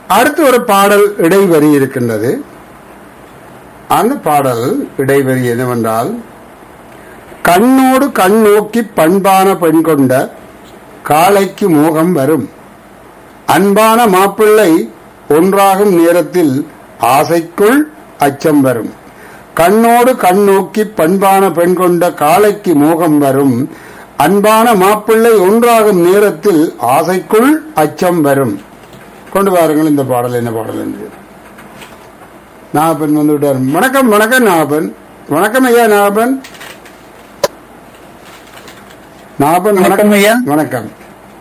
அடுத்து ஒரு பாடல் இடைவரி இருக்கின்றது அந்த பாடல் இடைவரி என்னவென்றால் கண்ணோடு கண் நோக்கி பண்பான பெண் கொண்ட காளைக்கு மோகம் வரும் அன்பான மாப்பிள்ளை ஒன்றாகும் நேரத்தில் ஆசைக்குள் அச்சம் வரும் கண்ணோடு கண் நோக்கி பண்பான பெண் கொண்ட காளைக்கு மோகம் வரும் அன்பான மாப்பிள்ளை ஒன்றாகும் நேரத்தில் ஆசைக்குள் அச்சம் வரும் கொண்டு வாருங்கள் இந்த பாடல் என்ன பாடல் என்று நாகப்பன் வந்து விட்டார் வணக்கம் வணக்கம் நாகப்பன் வணக்கம் ஐயா நாகப்பன் நாகப்பன் வணக்கம் ஐயா. வணக்கம்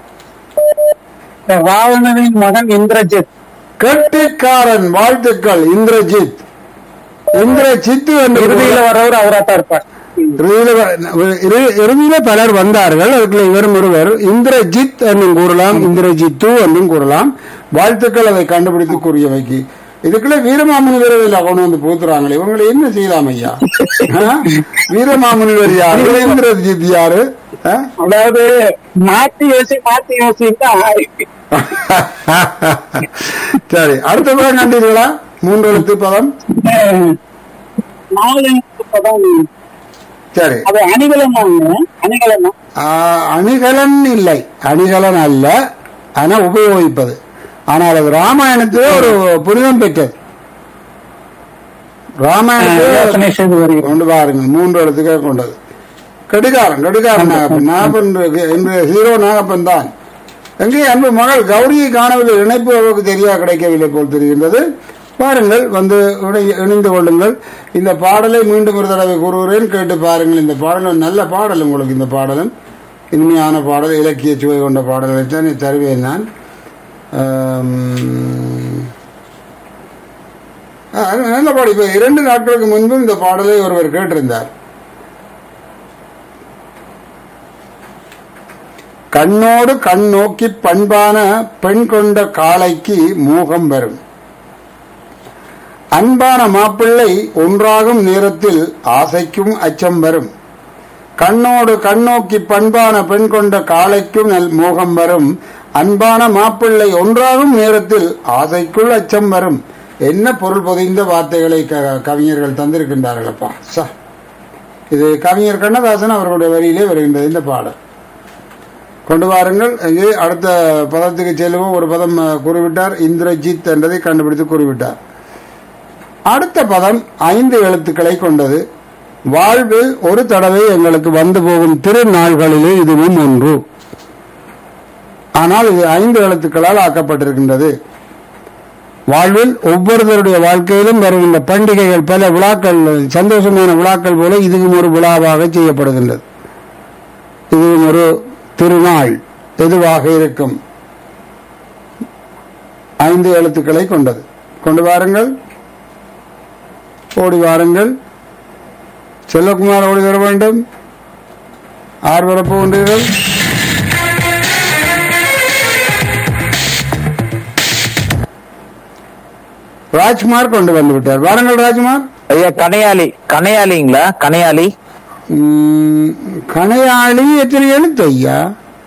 ராவணனின் மகன் இந்திரஜித் கெட்டிக்காரன் வாழ்த்துக்கள் இந்திரஜித் இந்திரஜித் என்று இறுதியில வரவர் அவராத்தான் இருப்பார் இறுதியில வ- இறு- இறுதியில பலர் வந்தார்கள் அதுக்குள்ள இவரும் ஒருவர் இந்திரஜித் என்றும் கூறலாம் இந்திரஜித்து என்றும் கூறலாம் வாழ்த்துக்கள் அதை கண்டுபிடித்து கூறியவைக்கு இதுக்குள்ள வீரமாமுனிவர் இதில் கொண்டு வந்து பூத்துறாங்களே இவங்களை என்ன செய்யலாம் ஐயா ஆ? வீரமாமுனிவர் யாரு இந்திரஜித் யாரு ஆ? அதாவது மாத்தி யோசி மாத்தி யோசின்னா சரி அடுத்த படம் கண்டீர்களா மூன்று எழுத்து பதம் நாலு பதம் சரி அது அணிகலம் அணிகலம் ஆ, அணிகலன் இல்லை அணிகலன் அல்ல ஆனா உபயோகிப்பது ஆனால் அது ராமாயணத்திலே ஒரு புனிதம் பெற்றது ராமாயணத்திலே யோசனை செய்து வருகிறோம் கொண்டு பாருங்கள் மூன்று இடத்துக்கே கொண்டது கடிகாரம் கடிகாரம் நாகப்பன் நாகப்பன் இன்று ஹீரோ நாகப்பன் தான் எங்கே அன்பு மகள் கௌரியை காணவில்லை இணைப்பு அவருக்கு தெரியா கிடைக்கவில்லை போல் தெரிகின்றது பாருங்கள் வந்து இணை- இணைந்து கொள்ளுங்கள் இந்த பாடலை மீண்டும் ஒரு தடவை கூறுகிறேன் கேட்டு பாருங்கள் இந்த பாடல் நல்ல பாடல் உங்களுக்கு இந்த பாடலும் இனிமையான பாடல் இலக்கிய சுவை கொண்ட பாடல்களை தான் தருவேன் நான் ஆம், ஆ, நல்ல பாடல் இப்ப இரண்டு நாட்களுக்கு முன்பு இந்த பாடலை ஒருவர் கேட்டிருந்தார் கண்ணோடு கண் நோக்கி பண்பான பெண் கொண்ட காளைக்கு மூகம் வரும் அன்பான மாப்பிள்ளை ஒன்றாகும் நேரத்தில் ஆசைக்கும் அச்சம் வரும் கண்ணோடு கண்ணோக்கி பண்பான பெண் கொண்ட காளைக்கும் நல் மோகம் வரும் அன்பான மாப்பிள்ளை ஒன்றாகும் நேரத்தில் ஆசைக்குள் அச்சம் வரும் என்ன பொருள் பொதிந்த வார்த்தைகளை க- கவிஞர்கள் தந்திருக்கின்றார்களப்பா சா இது கவிஞர் கண்ணதாசன் அவர்களுடைய வரியிலே வருகின்றது இந்த பாடல் கொண்டு வாருங்கள் இங்கே அடுத்த பதத்துக்கு செல்வோம் ஒரு பதம் அஹ், கூறிவிட்டார் இந்திரஜித் என்றதை கண்டுபிடித்து கூறிவிட்டார் அடுத்த பதம் ஐந்து எழுத்துக்களை கொண்டது வாழ்வில் ஒரு தடவை எங்களுக்கு வந்து போகும் திருநாள்களிலே இதுவும் ஒன்று ஆனால் இது ஐந்து எழுத்துக்களால் ஆக்கப்பட்டிருக்கின்றது வாழ்வில் ஒவ்வொருவருடைய வாழ்க்கையிலும் வருகின்ற பண்டிகைகள் பல விழாக்கள் சந்தோஷமான விழாக்கள் போல இதுவும் ஒரு விழாவாக செய்யப்படுகின்றது இதுவும் ஒரு திருநாள் எதுவாக இருக்கும் ஐந்து எழுத்துக்களை கொண்டது கொண்டு வாருங்கள் ஓடி வாருங்கள் செல்லகுமார் ஓடி வர வேண்டும் ஆர் வரப்போகின்றீர்கள் ராஜ்குமார் கொண்டு வந்து விட்டார் வாருங்கள் ராஜ்குமார் ஐயா கனையாளி கனையாளிங்களா கனையாளி உம், கணையாளி எத்தனை எழுத்து ஐயா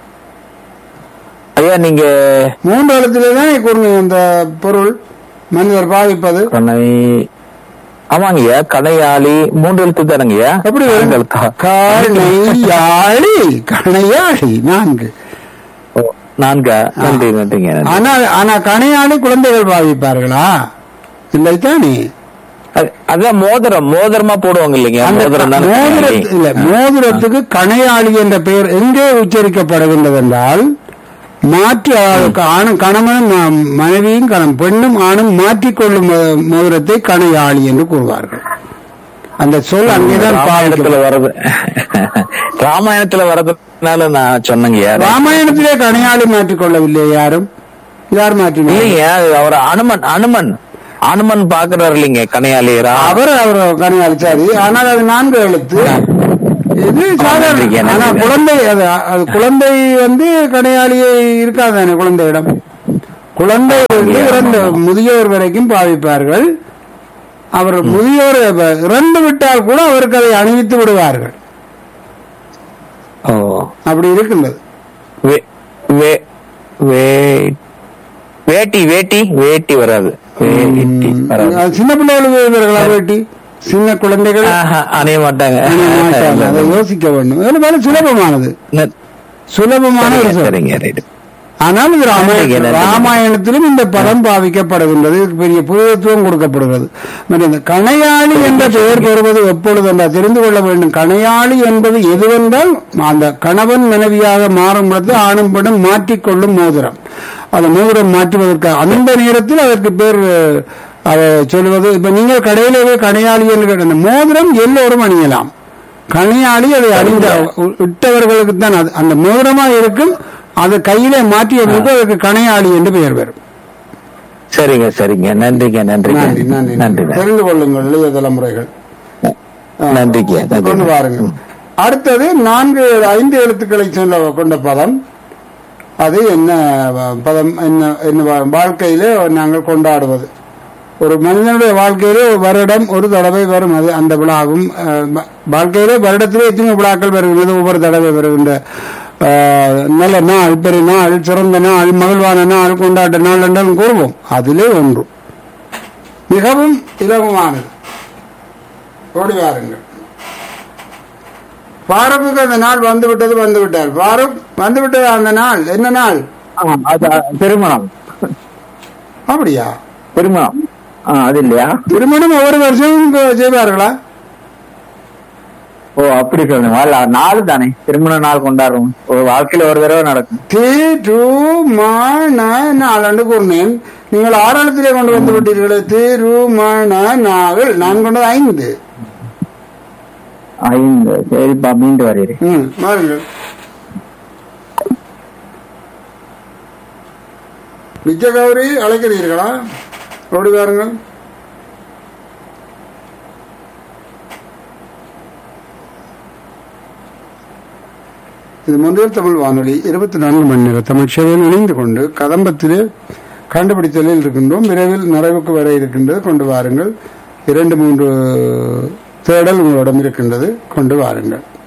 ஐயா நீங்க மூன்று எழுத்துல தான் கூறுங்க இந்த பொருள் மனிதர் பாவிப்பது கனை ஆமாங்க ஐயா கனையாளி மூன்று எழுத்து தானுங்கய்யா எப்படி நான்கு வரும் எழுத்தா கணையாளி கணையாளி நான்கு ஓ, நான்கா நன்றி நன்றிங்க நன்றி. ஆனால் ஆனா கணையாளி குழந்தைகள் பாவிப்பார்களா இல்லை தானே அது- அதான் மோதிரம் மோதிரமா போடுவாங்க இல்லைங்க அந்த மோதிரம் தானே மோதிரத்து- கனையாளி. இல்ல மோதிரத்துக்கு கணையாளி என்ற பெயர் எங்கே உச்சரிக்கப்படுகின்றது என்றால் மாற்றி அதாவது ஆணும் கணவனும் ம- மனைவியும் கணம் பெண்ணும் ஆணும் மாற்றிக்கொள்ளும் மோ- மோதிரத்தை கணையாளி என்று கூறுவார்கள் அந்த சொல் அங்கேதான் ராமாயணத்துல பாவிக்கும் வர்றது ராமாயணத்துல வர்றதுனால நான் சொன்னேங்கய்யா ராமாயணத்திலே கணையாளி மாற்றிக்கொள்ளவில்லை யாரும் யார் மாற்றினார் இல்லைங்க அது அவர் அனுமன் அனுமன் அனுமன் பாக்குறாரு இல்லைங்க கனையாளி ரா- அவர் அவர் கணையாளி சரி ஆனால் அது நான்கு எழுத்து இது சாதாரண நன்றிங்க, ஆனா நன்றிங்க. குழந்தை அது அது குழந்தை வந்து கணையாளியே இருக்காதானே குழந்தையிடம் குழந்தை வந்து இறந்த முதியோர் வரைக்கும் பாவிப்பார்கள் அவர் முதியோர் இறந்து விட்டால் கூட அவருக்கு அதை அணிவித்து விடுவார்கள் ஓ அப்படி இருக்கின்றது வே வே வே வேட்டி வேட்டி வேட்டி வராது வேட்டி வராது அது சின்ன பிள்ளைகளுக்கு இவர்களா வேட்டி சின்ன குழந்தைகள் ஆஹா, அணிய மாட்டாங்க அணிய மாட்டாங்க. அதை யோசிக்க வேண்டும் இதுல வேலை சுலபமானது சுலபமான ஒரு சொல். சரிங்க ரைட் ஆனால் இது ராமாயண நன்றிங்க, நன்றிங்க. ராமாயணத்திலும் இந்த பதம் பாவிக்கப்படுகின்றது இதுக்கு பெரிய புதுத்துவம் கொடுக்கப்படுகிறது மற்றும் இந்த கணையாளி என்ற பெயர் பெறுவது எப்பொழுது என்றால் தெரிந்து கொள்ள வேண்டும் கணையாளி என்பது எதுவென்றால் அந்த கணவன் மனைவியாக மாறும் பொழுது ஆணும் பெண்ணும் மாற்றிக்கொள்ளும் மோதிரம் அந்த மோதிரம் மாற்றுவதற்கு அந்த நேரத்தில் அதற்கு பேர் அதை சொல்வது இப்ப நீங்கள் கடையிலேயே கணையாளி என்று கேட்ட அந்த மோதிரம் எல்லோரும் அணியலாம் கணையாளி அதை அணிந்த இட்டவர்களுக்கு தான் அது அந்த மோதிரமா இருக்கும் அது கையில மாற்றியவர்களுக்கு அதற்கு கணையாளி என்று பெயர் பெறும் சரிங்க சரிங்க நன்றிங்க நன்றிங்க நன்றி நன்றி நன்றி தெரிந்து கொள்ளுங்கள் இளைய தலைமுறைகள் நன்றிங்க கொண்டு நன்றி வாருங்கள் அடுத்தது நான்கு ஐந்து எழுத்துக்களை சொல்ல கொண்ட பதம் அது என்ன வ- பதம் என்ன என்ன வா- வாழ்க்கையிலே நாங்கள் கொண்டாடுவது ஒரு மனிதனுடைய வாழ்க்கையிலே ஒரு வருடம் ஒரு தடவை வரும் அது அந்த விழாவும் அஹ், வ- வாழ்க்கையிலே வருடத்திலே எத்தனை விழாக்கள் வருகிறது ஒவ்வொரு தடவை வருகின்ற அஹ், நல்ல நாள் பெரிய நாள் சிறந்த நாள் மகிழ்வான நாள் கொண்டாட்ட நாள் என்றாலும் கூறுவோம் அதிலே ஒன்று மிகவும் இலகுவானது ஓடி வாருங்கள் பாரூக்கு அந்த நாள் வந்து விட்டது வந்து விட்டார் பாரூக் வந்து விட்டது அந்த நாள் என்ன நாள் ஆ, அது திருமணம் அப்படியா திருமணம் ஆ, அது இல்லையா திருமணம் ஒவ்வொரு வருஷமும் செய்வார்களா ஓ அப்படி சொல்லுங்க அல்ல, நாள் தானே திருமண நாள் கொண்டாடுறோம் ஒரு வாழ்க்கையில ஒரு தடவை நடக்கும் தி டு மண நாலண்டு கூறினேன் நீங்கள் ஆறாளத்திலே கொண்டு வந்து விட்டீர்களே திருமண நாள் நான் கொண்டது ஐந்து ஐந்து சரிப்பா மீண்டு வருகிறேன் ம் வாருங்கள் விஜயகௌரி அழைக்கிறீர்களா ஓடி வாருங்கள் இது முந்தைய தமிழ் வானொலி இருபத்தி நான்கு மணி நேர தமிழ் சேவையில் இணைந்து கொண்டு கதம்பத்திலே கண்டுபிடித்தலில் இருக்கின்றோம் விரைவில் நிறைவுக்கு வர இருக்கின்றது கொண்டு வாருங்கள் இரண்டு மூன்று தேடல் உங்களிடம் இருக்கின்றது கொண்டு வாருங்கள்